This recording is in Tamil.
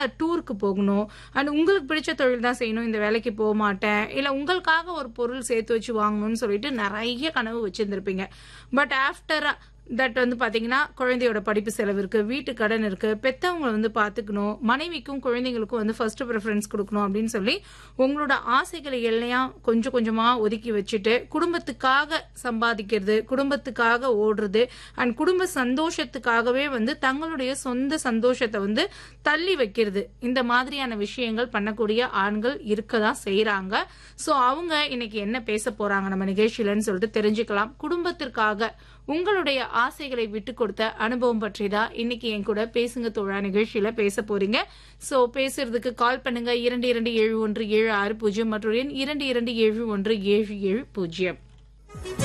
டூருக்கு போகணும் அண்ட் உங்களுக்கு பிடிச்ச தொழில் தான் செய்யணும் இந்த வேலைக்கு போக மாட்டேன் இல்ல உங்களுக்காக ஒரு பொருள் சேர்த்து வச்சு வாங்கணும்னு சொல்லிட்டு நிறைய கனவு வச்சிருந்திருப்பீங்க பட் ஆஃப்டர் தட் வந்து பாத்தீங்கன்னா குழந்தையோட படிப்பு செலவு இருக்கு வீட்டு கடன் இருக்கு பெத்தவங்களை வந்து பாத்துக்கணும் மனைவிக்கும் குழந்தைங்களுக்கும் வந்து ஃபர்ஸ்ட் ப்ரிஃபரன்ஸ் கொடுக்கணும் அப்படின்னு சொல்லி உங்களோட ஆசைகளை எல்லாம் கொஞ்சம் கொஞ்சமா ஒதுக்கி வச்சுட்டு குடும்பத்துக்காக சம்பாதிக்கிறது குடும்பத்துக்காக ஓடுறது அண்ட் குடும்ப சந்தோஷத்துக்காகவே வந்து தங்களுடைய சொந்த சந்தோஷத்தை வந்து தள்ளி வைக்கிறது இந்த மாதிரியான விஷயங்கள் பண்ணக்கூடிய ஆண்கள் இருக்கதான் செய்யறாங்க சோ அவங்க இன்னைக்கு என்ன பேச போறாங்க நம்ம நிகழ்ச்சியிலன்னு சொல்லிட்டு தெரிஞ்சுக்கலாம் குடும்பத்திற்காக உங்களுடைய ஆசைகளை விட்டு கொடுத்த அனுபவம் பற்றி தான் இன்னைக்கு என் கூட பேசுங்க தோழா நிகழ்ச்சியில பேச போறீங்க சோ பேசுறதுக்கு கால் பண்ணுங்க இரண்டு இரண்டு ஏழு ஒன்று ஏழு ஆறு பூஜ்ஜியம் மற்றும் எண் இரண்டு இரண்டு ஏழு ஒன்று ஏழு ஏழு பூஜ்ஜியம்